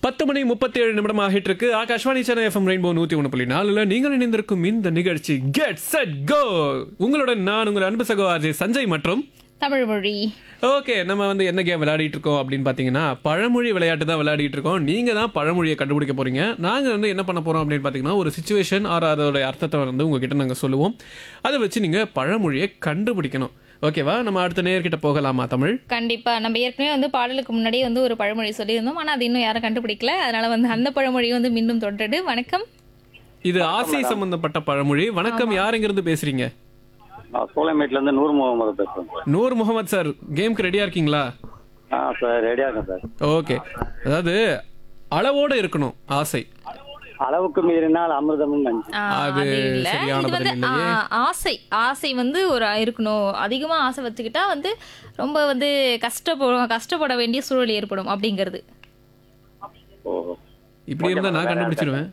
பத்து மணி முப்பத்தி ஏழு நிமிடம் ஆகிட்டு இருக்கு ஆகாஷ்வாணி சென்னை எஃப்எம் ரெயின்போ நூத்தி ஒன்று புள்ளி நாலுல நீங்கள் இணைந்திருக்கும் இந்த நிகழ்ச்சி கெட் செட் கோ உங்களுடன் நான் உங்கள் அன்பு சகோதரி சஞ்சய் மற்றும் தமிழ் மொழி ஓகே நம்ம வந்து என்ன கேம் விளையாடிட்டு இருக்கோம் அப்படின்னு பார்த்தீங்கன்னா பழமொழி விளையாட்டு தான் விளையாடிட்டு இருக்கோம் நீங்க தான் பழமொழியை கண்டுபிடிக்க போறீங்க நாங்க வந்து என்ன பண்ண போறோம் அப்படின்னு பார்த்தீங்கன்னா ஒரு சுச்சுவேஷன் ஆர் அதோட அர்த்தத்தை வந்து உங்ககிட்ட நாங்கள் சொல்லுவோம் அதை வச்சு நீங்க பழமொழியை கண்டுபிடிக்கணும் ஓகேவா நம்ம அடுத்த நேர்கிட்ட போகலாமா தமிழ் கண்டிப்பா நம்ம ஏற்கனவே வந்து பாடலுக்கு முன்னாடியே வந்து ஒரு பழமொழி சொல்லியிருந்தோம் ஆனா அது இன்னும் யாரும் கண்டுபிடிக்கல அதனால வந்து அந்த பழமொழி வந்து மீண்டும் தொடருது வணக்கம் இது ஆசை சம்பந்தப்பட்ட பழமொழி வணக்கம் யாருங்கிறது பேசுறீங்க நான் சோலைமேட்ல இருந்து நூறு முகமது பேசுறேன் சார் நூர் முகமது சார் கேம்க்கு ரெடியா இருக்கீங்களா ஆ சார் ரெடியா இருக்கேன் சார் ஓகே அதாவது அளவோட இருக்கணும் ஆசை அளவுக்கு மீறினால் அமிர்தமும் நஞ்சு ஆ, அது அது இல்ல சரியான இது வந்து பதில் ஆ, இல்லையே. ஆசை ஆசை வந்து ஒரு இருக்கணும் அதிகமா ஆசை வச்சுக்கிட்டா வந்து ரொம்ப வந்து கஷ்டப்படும் கஷ்டப்பட வேண்டிய சூழல் ஏற்படும் அப்படிங்கிறது ஓ இப்படி இருந்தா நான் கண்டுபிடிச்சிருவேன்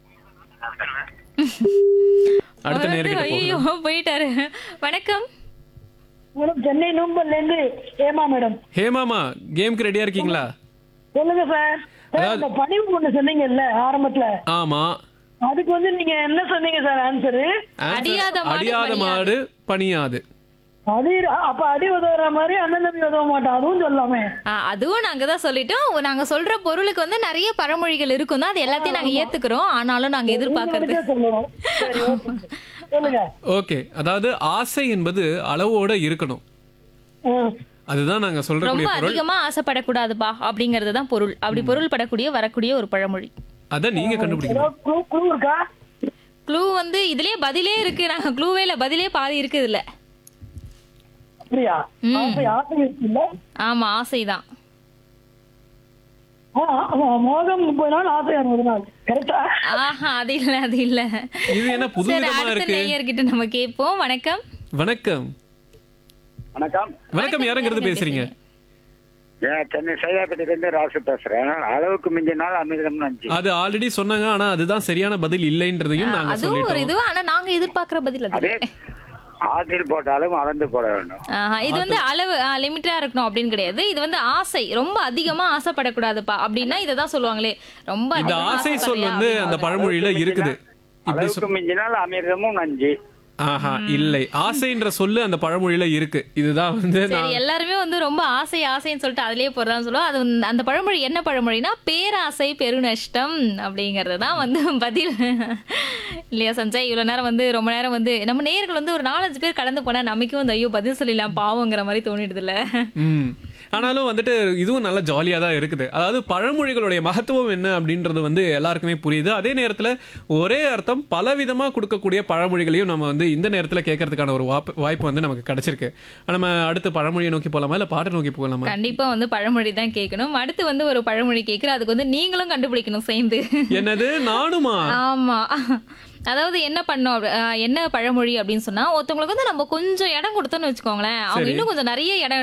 அடுத்த நேர்கிட்ட போகலாம் ஐயோ போயிட்டாரு வணக்கம் மேடம் சென்னை நூம்பல்ல இருந்து ஏமா மேடம் ஹேமாமா கேம்க்கு ரெடியா இருக்கீங்களா சொல்லுங்க சார் சார் இந்த பணிவு ஒண்ணு சொன்னீங்கல்ல ஆரம்பத்துல ஆமா அதுக்கு வந்து நீங்க என்ன சொன்னீங்க சார் ஆன்சரு Answer, அடியாத மாடு அடியாத பணியாது. மாடு பணியாது அடி அப்ப அடி உதவுற மாதிரி அண்ணன் தம்பி உதவ மாட்டான் அதுவும் சொல்லாமே ஆ, அதுவும் நாங்க தான் சொல்லிட்டோம் நாங்க சொல்ற பொருளுக்கு வந்து நிறைய பழமொழிகள் இருக்கும் தான் அது எல்லாத்தையும் நாங்க ஏத்துக்கிறோம் ஆனாலும் நாங்க எதிர்பார்க்கறது உங்களுக்கே சொல்லணும் சரி ஓகே சொல்லுங்க ஓகே அதாவது ஆசை என்பது அளவோட இருக்கணும் ஆ. அதுதான் நாங்க சொல்றக்கூடிய ரொம்ப பொருள் அதிகமா ஆசைப்படக்கூடாதுப்பா அப்படிங்கிறது தான் பொருள் அப்படி பொருள் படக்கூடிய வரக்கூடிய ஒரு பழமொழி அத நீங்க கண்டுபிடிக்கணும் ஏதாவது க்ளூ க்ளூ இருக்கா க்ளூ வந்து இதுலயே பதிலே இருக்கு நாங்க க்ளூவே இல்ல பதிலே பாதி இருக்கு இதுல அப்படியா ஆசை ஆசை இருக்குல்ல ஆமா ஆசைதான் ஆ, ஆமா, மோகம் முப்பது நாள் ஆசை அறுபது நாள் கரெக்டா ஆஹா அது இல்ல அது இல்ல இது என்ன புது சரி விதமா அடுத்த இருக்கு நேயர்கிட்ட நம்ம கேட்போம் வணக்கம் வணக்கம் வணக்கம் வணக்கம் யாருங்கிறது பேசுறீங்க ஏன் சென்னை சைதாப்பேட்டையிலேருந்து ராசு பேசுறேன் அளவுக்கு மிஞ்சினால் அமிர்தம் நஞ்சு அது ஆல்ரெடி சொன்னாங்க ஆனா அதுதான் சரியான பதில் இல்லைன்றதையும் நாங்க அதுவும் ஒரு சொல்லிட்டோம் இது ஆனா நாங்க எதிர்பார்க்கிற பதில் அது அதே ஆற்றில் போட்டாலும் அளந்து போட வேண்டும் ஆஹா, இது வந்து அளவு லிமிட்டா இருக்கணும் அப்படின்னு கிடையாது இது வந்து ஆசை ரொம்ப அதிகமா ஆசைப்படக்கூடாதுப்பா அப்படின்னா இதை தான் சொல்லுவாங்களே ரொம்ப இந்த அதிகமா ஆசை சொல் ஆசைப்படுறியா வந்து அப்படின்னு அந்த பழமொழியில இருக்குது இப்படி சொல் அளவுக்கு மிஞ்சினால் அமிர்தமும் நஞ்சு ஆஹா இல்லை ஆசைன்ற சொல்லு அந்த பழமொழியில இருக்கு இதுதான் வந்து சரி நான் எல்லாருமே வந்து ரொம்ப ஆசை ஆசைன்னு சொல்லிட்டு அதுலயே போறதான்னு சொல்லுவோம் அது வந்து- அந்த பழமொழி என்ன பழமொழினா பேராசை பெருநஷ்டம் அப்படிங்கறது தான் வந்து பதில் இல்லையா சஞ்சய் இவ்வளவு நேரம் வந்து ரொம்ப நேரம் வந்து நம்ம நேயர்கள் வந்து ஒரு நாலஞ்சு பேர் கடந்து போனா நமக்கும் வந்து ஐயோ பதில் சொல்லிடலாம் பாவங்கிற மாதிரி தோணிடுது இல்ல ம் ஆனாலும் வந்துட்டு இதுவும் நல்ல ஜாலியாக தான் இருக்குது அதாவது பழமொழிகளுடைய மகத்துவம் என்ன அப்படின்றது வந்து எல்லாருக்குமே புரியுது அதே நேரத்தில் ஒரே அர்த்தம் பலவிதமாக கொடுக்கக்கூடிய பழமொழிகளையும் நம்ம வந்து இந்த நேரத்தில் கேட்கறதுக்கான ஒரு வாய்ப்பு வாய்ப்பு வந்து நமக்கு கிடைச்சிருக்கு நம்ம அடுத்து பழமொழியை நோக்கி போகலாமா இல்லை பாட்டை நோக்கி போகலாமா கண்டிப்பா வந்து பழமொழி தான் கேட்கணும் அடுத்து வந்து ஒரு பழமொழி கேட்கிற அதுக்கு வந்து நீங்களும் கண்டுபிடிக்கணும் சேர்ந்து என்னது நானுமா ஆமா அதாவது என்ன பண்ணோம் அப்படி- ஆஹ் என்ன பழமொழி அப்படின்னு சொன்னா ஒருத்தவங்களுக்கு வந்து நம்ம கொஞ்சம் இடம் கொடுத்தோம்னு வச்சுக்கோங்களேன் அவங்க சரி. இன்னும் கொஞ்சம் நிறைய இடம்